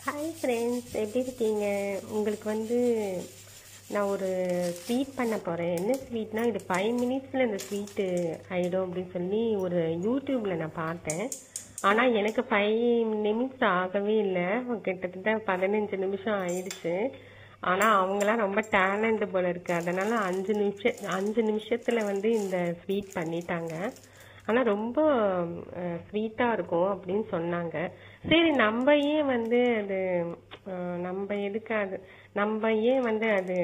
hi friends எப்படி இருக்கீங்க உங்களுக்கு வந்து நான் ஒரு ஸ்வீட் பண்ண போகிறேன் என்ன ஸ்வீட்னா இது ஃபைவ் மினிட்ஸில் இந்த ஸ்வீட்டு ஆகிடும் அப்படின்னு சொல்லி ஒரு யூடியூப்பில் நான் பார்த்தேன் ஆனால் எனக்கு ஃபைவ் நிமிஷம் ஆகவே இல்லை கிட்டத்தட்ட பதினஞ்சு நிமிஷம் ஆயிடுச்சு ஆனால் அவங்களாம் ரொம்ப டேலண்ட் போல இருக்கு அதனால அஞ்சு நிமிஷம் அஞ்சு நிமிஷத்தில் வந்து இந்த ஸ்வீட் பண்ணிட்டாங்க ஆனால் ரொம்ப ஸ்வீட்டாக இருக்கும் அப்படின்னு சொன்னாங்க சரி நம்ம ஏன் வந்து அது அஹ், நம்ம எதுக்கு அது நம்ம ஏன் வந்து அது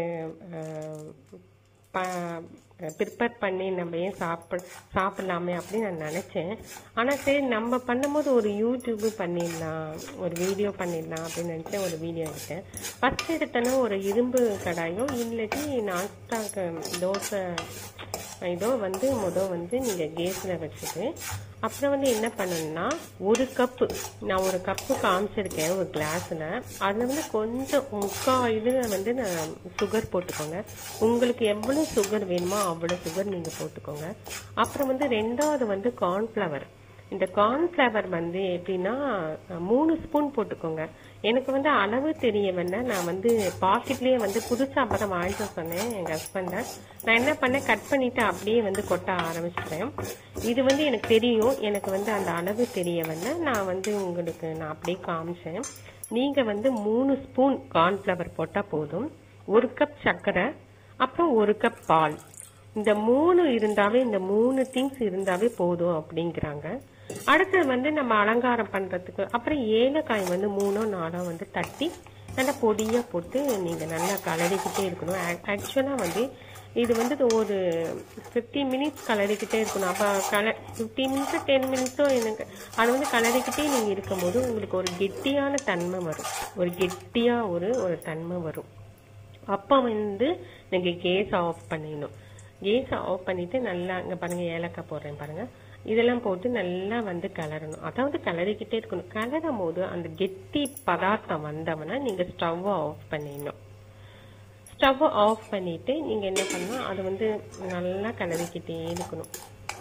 ப்ரிப்பேர் பண்ணி நம்ம ஏன் சாப்பிட சாப்பிடலாமே அப்படின்னு நான் நினச்சேன் ஆனால் சரி நம்ம பண்ணும்போது ஒரு யூடியூப்பு பண்ணிடலாம் ஒரு வீடியோ பண்ணிடலாம் அப்படின்னு நினச்சேன் ஒரு வீடியோ எடுத்தேன் ஃபஸ்ட் எடுத்தோன்னா ஒரு இரும்பு கடாயோ இல்லாட்டி நான்ஸ்டாக் தோசை இதோ வந்து முதல் வந்து நீங்கள் கேஸில் வச்சுட்டு அப்புறம் வந்து என்ன பண்ணணும்னா ஒரு கப்பு நான் ஒரு கப்பு காமிச்சிருக்கேன் ஒரு கிளாஸில் அதில் வந்து கொஞ்சம் முக்கால் இதில் வந்து நான் சுகர் போட்டுக்கோங்க உங்களுக்கு எவ்வளோ சுகர் வேணுமோ அவ்வளோ சுகர் நீங்கள் போட்டுக்கோங்க அப்புறம் வந்து ரெண்டாவது வந்து கார்ன்ஃப்ளவர் இந்த கார்ன்ஃப்ளவர் வந்து எப்படின்னா மூணு ஸ்பூன் போட்டுக்கோங்க எனக்கு வந்து அளவு தெரியவில்லை நான் வந்து பாக்கெட்லேயே வந்து புதுசாக அப்போ தான் வாங்கிட்டு வர சொன்னேன் எங்கள் ஹஸ்பண்டை நான் என்ன பண்ணேன் கட் பண்ணிவிட்டு அப்படியே வந்து கொட்ட ஆரம்பிச்சிட்டேன் இது வந்து எனக்கு தெரியும் எனக்கு வந்து அந்த அளவு தெரியவில்லை நான் வந்து உங்களுக்கு நான் அப்படியே காமிச்சேன் நீங்கள் வந்து மூணு ஸ்பூன் கார்ன்ஃப்ளவர் போட்டால் போதும் ஒரு கப் சர்க்கரை அப்புறம் ஒரு கப் பால் இந்த மூணு இருந்தாவே இந்த மூணு திங்ஸ் இருந்தாவே போதும் அப்படிங்கிறாங்க அடுத்து வந்து நம்ம அலங்காரம் பண்றதுக்கு அப்புறம் ஏலக்காய் வந்து மூணோ நாலோ வந்து தட்டி நல்லா பொடியா போட்டு நீங்க நல்லா கலரிக்கிட்டே இருக்கணும் ஆக்சுவலா வந்து இது வந்து ஒரு ஃபிஃப்டீன் மினிட்ஸ் கலரிக்கிட்டே இருக்கணும் அப்போ கல ஃபிஃப்டீன் மினிட்ஸோ டென் மினிட்ஸோ எனக்கு அது வந்து கலரிக்கிட்டே நீங்கள் இருக்கும்போது உங்களுக்கு ஒரு கெட்டியான தன்மை வரும் ஒரு கெட்டியாக ஒரு ஒரு தன்மை வரும் அப்போ வந்து நீங்கள் கேஸ் ஆஃப் பண்ணிடணும் கேஸ் ஆஃப் பண்ணிட்டு நல்லா இங்கே பாருங்க ஏலக்காய் போடுறேன் பாருங்க இதெல்லாம் போட்டு நல்லா வந்து கலரணும் அதாவது கலரிக்கிட்டே இருக்கணும் கலரும் போது அந்த கெட்டி பதார்த்தம் வந்தவனா நீங்க ஸ்டவ்வை ஆஃப் பண்ணிடணும் ஸ்டவ் ஆஃப் பண்ணிட்டு நீங்க என்ன பண்ணணும் அது வந்து நல்லா கலரிக்கிட்டே இருக்கணும்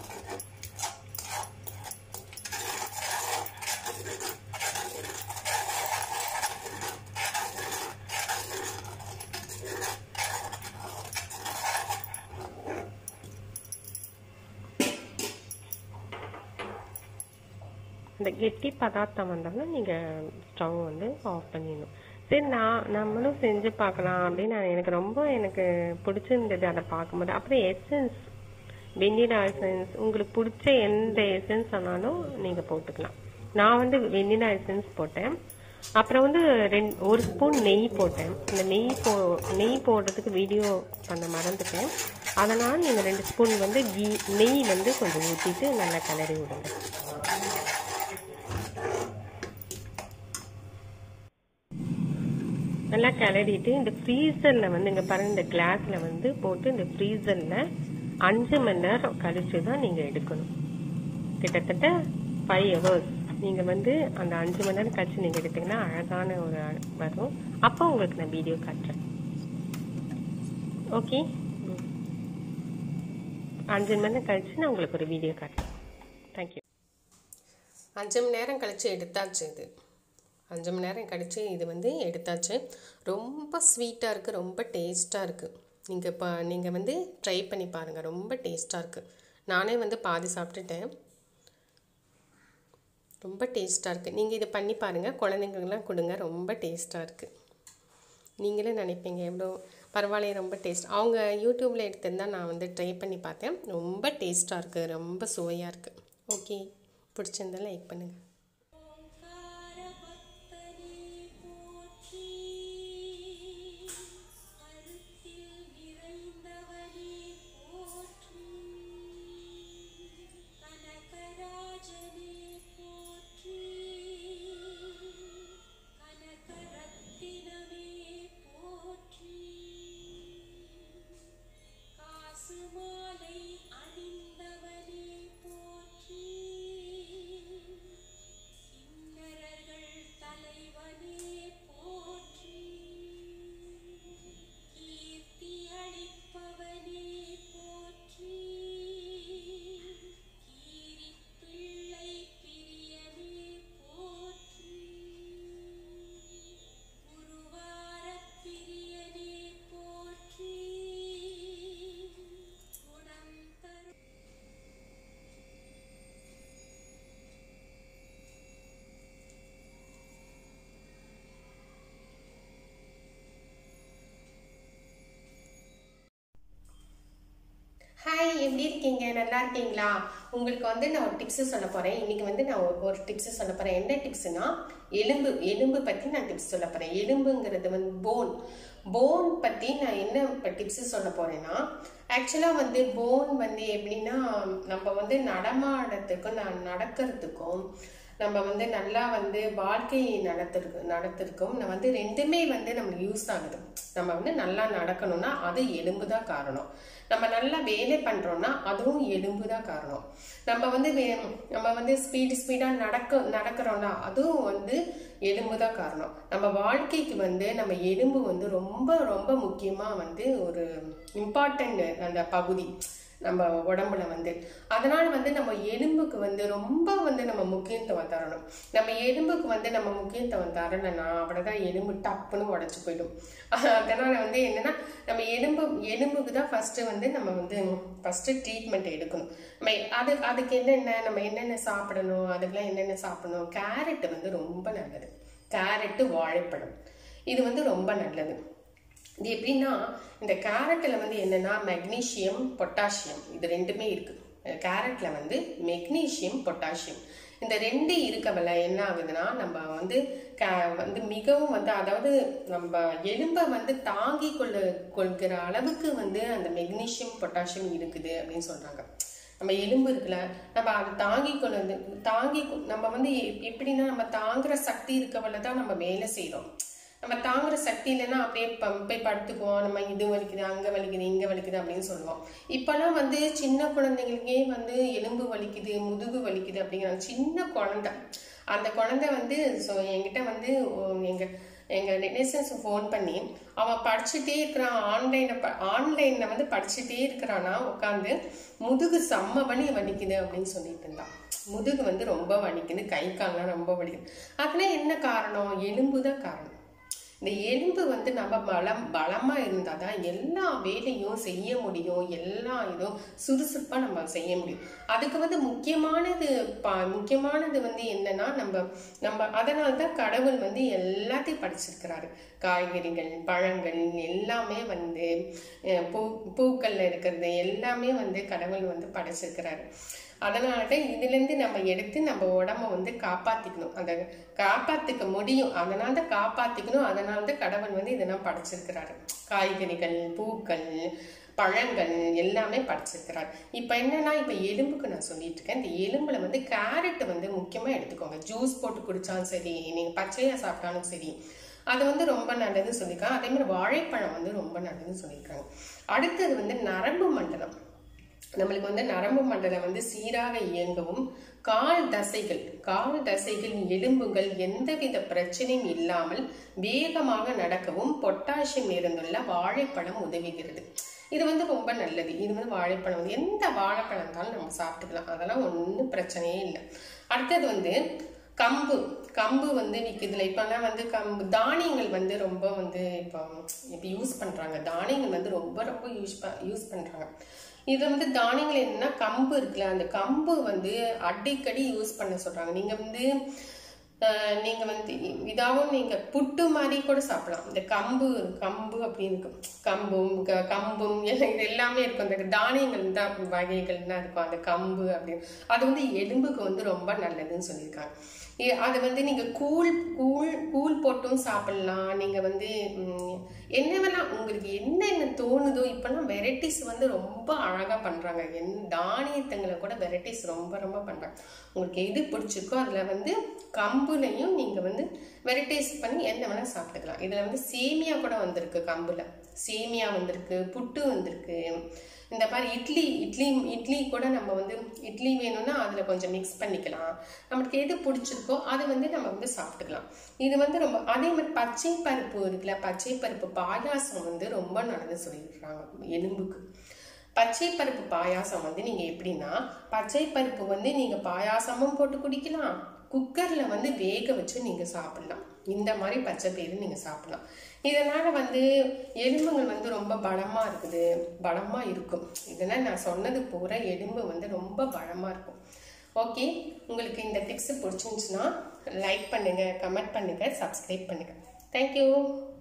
இந்த கெட்டி பதார்த்தம் வந்தோம்னா நீங்கள் ஸ்டவ் வந்து ஆஃப் பண்ணிடணும் சரி நான் நம்மளும் செஞ்சு பார்க்கலாம் அப்படின்னு நான் எனக்கு ரொம்ப எனக்கு பிடிச்சிருந்தது அதை பார்க்கும்போது அப்புறம் எசன்ஸ் வெண்ணிலா எசன்ஸ் உங்களுக்கு பிடிச்ச எந்த எசன்ஸ் ஆனாலும் நீங்கள் போட்டுக்கலாம் நான் வந்து வெண்ணிலா எசன்ஸ் போட்டேன் அப்புறம் வந்து ரெண்டு ஒரு ஸ்பூன் நெய் போட்டேன் இந்த நெய் போ நெய் போடுறதுக்கு வீடியோ பண்ண மறந்துட்டேன் அதனால் நீங்கள் ரெண்டு ஸ்பூன் வந்து கீ நெய் வந்து கொஞ்சம் ஊற்றிட்டு நல்லா கிளறி விடுங்க நல்லா கிளறிட்டு இந்த ஃப்ரீசரில் வந்து இங்கே பாருங்க இந்த கிளாஸில் வந்து போட்டு இந்த ஃப்ரீசரில் அஞ்சு மணி நேரம் கழிச்சு தான் நீங்கள் எடுக்கணும் கிட்டத்தட்ட ஃபைவ் ஹவர்ஸ் நீங்கள் வந்து அந்த அஞ்சு மணி நேரம் கழிச்சு நீங்கள் எடுத்தீங்கன்னா அழகான ஒரு வரும் அப்போ உங்களுக்கு நான் வீடியோ காட்டுறேன் ஓகே அஞ்சு மணி நேரம் கழிச்சு நான் உங்களுக்கு ஒரு வீடியோ காட்டுறேன் தேங்க்யூ அஞ்சு மணி நேரம் கழிச்சு எடுத்தாச்சு இது அஞ்சு மணி நேரம் கழிச்சு இது வந்து எடுத்தாச்சு ரொம்ப ஸ்வீட்டாக இருக்குது ரொம்ப டேஸ்ட்டாக இருக்குது நீங்கள் இப்போ நீங்கள் வந்து ட்ரை பண்ணி பாருங்கள் ரொம்ப டேஸ்ட்டாக இருக்குது நானே வந்து பாதி சாப்பிட்டுட்டேன் ரொம்ப டேஸ்ட்டாக இருக்குது நீங்கள் இதை பண்ணி பாருங்கள் குழந்தைங்களுக்குலாம் கொடுங்க ரொம்ப டேஸ்ட்டாக இருக்குது நீங்களே நினைப்பீங்க எவ்வளோ பரவாயில்ல ரொம்ப டேஸ்ட் அவங்க யூடியூப்பில் எடுத்திருந்தால் நான் வந்து ட்ரை பண்ணி பார்த்தேன் ரொம்ப டேஸ்ட்டாக இருக்குது ரொம்ப சுவையாக இருக்குது ஓகே பிடிச்சிருந்தா லைக் பண்ணுங்கள் மாலை அணிந்தவனே போற்றி எப்படி இருக்கீங்க நல்லா இருக்கீங்களா உங்களுக்கு வந்து நான் ஒரு டிப்ஸ் சொல்ல போறேன் இன்னைக்கு வந்து நான் ஒரு- ஒரு டிப்ஸ் சொல்ல போறேன் என்ன டிப்ஸ்னா எலும்பு எலும்பு பத்தி நான் டிப்ஸ் சொல்ல போறேன் எலும்புங்கிறது வந்து போன் போன் பத்தி நான் என்ன டிப்ஸ் சொல்ல போறேன்னா ஆக்சுவலா வந்து போன் வந்து எப்படின்னா நம்ம வந்து நடமாடத்துக்கும் நான் நடக்கிறதுக்கும் நம்ம வந்து நல்லா வந்து வாழ்க்கை நடத்திருக்கு நடத்திருக்கோம் நம்ம வந்து ரெண்டுமே வந்து நம்மளுக்கு யூஸ் ஆகுது நம்ம வந்து நல்லா நடக்கணும்னா அது எலும்பு தான் காரணம் நம்ம நல்லா வேலை பண்றோம்னா அதுவும் எலும்பு தான் காரணம் நம்ம வந்து வே- நம்ம வந்து ஸ்பீடு ஸ்பீடா நடக்க நடக்கிறோம்னா அதுவும் வந்து எலும்பு தான் காரணம் நம்ம வாழ்க்கைக்கு வந்து நம்ம எலும்பு வந்து ரொம்ப ரொம்ப முக்கியமா வந்து ஒரு இம்பார்ட்டன்ட் அந்த பகுதி நம்ம உடம்புல வந்து அதனால வந்து நம்ம எலும்புக்கு வந்து ரொம்ப வந்து நம்ம முக்கியத்துவம் தரணும் நம்ம எலும்புக்கு வந்து நம்ம முக்கியத்துவம் தரலைன்னா அவ்வளவுதான் எலும்பு டப்புன்னு உடச்சு போயிடும் அதனால வந்து என்னன்னா நம்ம எலும்பு எலும்புக்கு தான் ஃபர்ஸ்ட் வந்து நம்ம வந்து ஃபர்ஸ்ட் ட்ரீட்மெண்ட் எடுக்கணும் நம்ம அது அதுக்கு என்னென்ன நம்ம என்னென்ன சாப்பிடணும் அதுக்கெல்லாம் என்னென்ன சாப்பிடணும் கேரட் வந்து ரொம்ப நல்லது கேரட்டு வாழைப்பழம் இது வந்து ரொம்ப நல்லது இது எப்படின்னா இந்த கேரட்டில் வந்து என்னன்னா மெக்னீசியம் பொட்டாசியம் இது ரெண்டுமே இருக்கு கேரட்ல வந்து மெக்னீசியம் பொட்டாசியம் இந்த ரெண்டு இருக்கவல என்ன ஆகுதுன்னா நம்ம வந்து க- வந்து மிகவும் வந்து அதாவது நம்ம எலும்பை வந்து தாங்கி கொள்ள கொள்கிற அளவுக்கு வந்து அந்த மெக்னீசியம் பொட்டாசியம் இருக்குது அப்படின்னு சொல்றாங்க நம்ம எலும்பு இருக்குல்ல நம்ம அதை தாங்கி கொண்டு தாங்கி கொ- நம்ம வந்து எப்- எப்படின்னா நம்ம தாங்குற சக்தி இருக்கவள தான் நம்ம வேலை செய்றோம் நம்ம தாங்குற சக்தி இல்லைன்னா அப்படியே ப- போய் படுத்துக்குவோம் நம்ம இது வலிக்குது அங்க வலிக்குது இங்க வலிக்குது அப்படின்னு சொல்லுவோம் இப்பெல்லாம் வந்து சின்ன குழந்தைங்களுக்கே வந்து எலும்பு வலிக்குது முதுகு வலிக்குது அப்படிங்கிறாங்க சின்ன குழந்தை அந்த குழந்தை வந்து so என்கிட்ட வந்து உம், எங்க எங்க ரிலேஷன்ஸ் ஃபோன் பண்ணி அவன் படிச்சுட்டே இருக்கிறான் ஆன்லைன்ல ஆன்லைன்ல வந்து படிச்சுட்டே இருக்கிறானா உட்காந்து முதுகு செம்ம வலி வலிக்குது அப்படின்னு சொல்லிட்டு இருந்தான் முதுகு வந்து ரொம்ப வலிக்குது கை கால்லாம் ரொம்ப வலிக்குது அதெல்லாம் என்ன காரணம் எலும்பு தான் காரணம் இந்த எலும்பு வந்து நம்ம பலம் பலமா இருந்தாதான் எல்லா வேலையும் செய்ய முடியும் எல்லா இதுவும் சுறுசுறுப்பா நம்ம செய்ய முடியும் அதுக்கு வந்து முக்கியமானது ப- முக்கியமானது வந்து என்னன்னா நம்ம நம்ம அதனால தான் கடவுள் வந்து எல்லாத்தையும் படிச்சிருக்கிறாரு காய்கறிகள் பழங்கள் எல்லாமே வந்து அஹ், பூ பூக்கள்ல இருக்கிறது எல்லாமே வந்து கடவுள் வந்து படைச்சிருக்கிறாரு அதனால தான் இதுலேருந்து நம்ம எடுத்து நம்ம உடம்ப வந்து காப்பாத்திக்கணும் அந்த காப்பாத்திக்க முடியும் அதனால தான் காப்பாத்திக்கணும் அதனால தான் கடவுள் வந்து இதெல்லாம் படைச்சிருக்கிறாரு காய்கறிகள் பூக்கள் பழங்கள் எல்லாமே படைச்சிருக்கிறாரு இப்போ என்னன்னா இப்போ எலும்புக்கு நான் சொல்லிட்டு இருக்கேன் இந்த எலும்புல வந்து கேரட் வந்து முக்கியமா எடுத்துக்கோங்க ஜூஸ் போட்டு குடிச்சாலும் சரி நீங்க பச்சையா சாப்பிட்டாலும் சரி அது வந்து ரொம்ப நல்லதுன்னு சொல்லியிருக்காங்க அதே மாதிரி வாழைப்பழம் வந்து ரொம்ப நல்லதுன்னு சொல்லியிருக்காங்க அடுத்தது வந்து நரம்பு மண்டலம் நம்மளுக்கு வந்து நரம்பு மண்டலம் வந்து சீராக இயங்கவும் கால் தசைகள் கால் தசைகள் எலும்புகள் எந்தவித பிரச்சனையும் இல்லாமல் வேகமாக நடக்கவும் பொட்டாசியம் இருந்துள்ள வாழைப்பழம் உதவுகிறது இது வந்து ரொம்ப நல்லது இது வந்து வாழைப்பழம் வந்து எந்த வாழைப்பழம் இருந்தாலும் நம்ம சாப்பிட்டுக்கலாம் அதெல்லாம் ஒன்றும் பிரச்சனையே இல்லை அடுத்தது வந்து கம்பு கம்பு வந்து விற்குதுல இப்போலாம் வந்து கம்பு தானியங்கள் வந்து ரொம்ப வந்து இப்போ இப்போ யூஸ் பண்ணுறாங்க தானியங்கள் வந்து ரொம்ப ரொம்ப யூஸ் யூஸ் பண்ணுறாங்க இது வந்து தானியங்கள் என்னன்னா கம்பு இருக்குல்ல அந்த கம்பு வந்து அடிக்கடி யூஸ் பண்ண சொல்றாங்க நீங்க வந்து அஹ், நீங்க வந்து இதாவும் நீங்க புட்டு மாதிரி கூட சாப்பிடலாம் இந்த கம்பு கம்பு அப்படின்னு இருக்கும் கம்பும் க- கம்பும் எல்லாம் இது எல்லாமே இருக்கும் இந்த தானியங்கள் தான் வகைகள் தான் இருக்கும் அந்த கம்பு அப்படின்னு அது வந்து எலும்புக்கு வந்து ரொம்ப நல்லதுன்னு சொல்லியிருக்காங்க இ- அது வந்து நீங்க கூழ் கூழ் கூழ் போட்டும் சாப்பிடலாம் நீங்க வந்து ம், என்ன வேணா உங்களுக்கு என்னென்ன தோணுதோ இப்பெல்லாம் வெரைட்டிஸ் வந்து ரொம்ப அழகா பண்றாங்க என் தானியத்தங்களை கூட வெரைட்டிஸ் ரொம்ப ரொம்ப பண்றாங்க உங்களுக்கு எது பிடிச்சிருக்கோ அதுல வந்து கம்புலையும் நீங்க வந்து வெரைட்டிஸ் பண்ணி என்ன வேணா சாப்பிட்டுக்கலாம் இதுல வந்து சேமியா கூட வந்திருக்கு கம்புல சேமியா வந்திருக்கு புட்டு வந்திருக்கு இந்த மாதிரி இட்லி இட்லி இட்லி கூட நம்ம வந்து இட்லி வேணும்னா அதுல கொஞ்சம் மிக்ஸ் பண்ணிக்கலாம் நம்மளுக்கு எது பிடிச்சிருக்கோ அதை வந்து நம்ம வந்து சாப்பிட்டுக்கலாம் இது வந்து ரொம்ப அதே மாதிரி பச்சை பருப்பு இருக்குல்ல பச்சை பருப்பு பாயாசம் வந்து ரொம்ப நல்லது சொல்லியிருக்காங்க எலும்புக்கு பச்சை பருப்பு பாயாசம் வந்து நீங்க எப்படின்னா பச்சை பருப்பு வந்து நீங்க பாயாசமும் போட்டு குடிக்கலாம் குக்கர்ல வந்து வேக வச்சு நீங்க சாப்பிடலாம் இந்த மாதிரி பச்சை பயிறு நீங்க சாப்பிடலாம் இதனால வந்து எலும்புகள் வந்து ரொம்ப பலமா இருக்குது பலமா இருக்கும் இதெல்லாம் நான் சொன்னது பூரா எலும்பு வந்து ரொம்ப பலமா இருக்கும் ஓகே உங்களுக்கு இந்த டிப்ஸ் பிடிச்சிருந்துச்சுன்னா லைக் பண்ணுங்க கமெண்ட் பண்ணுங்க சப்ஸ்கிரைப் பண்ணுங்க தேங்க்யூ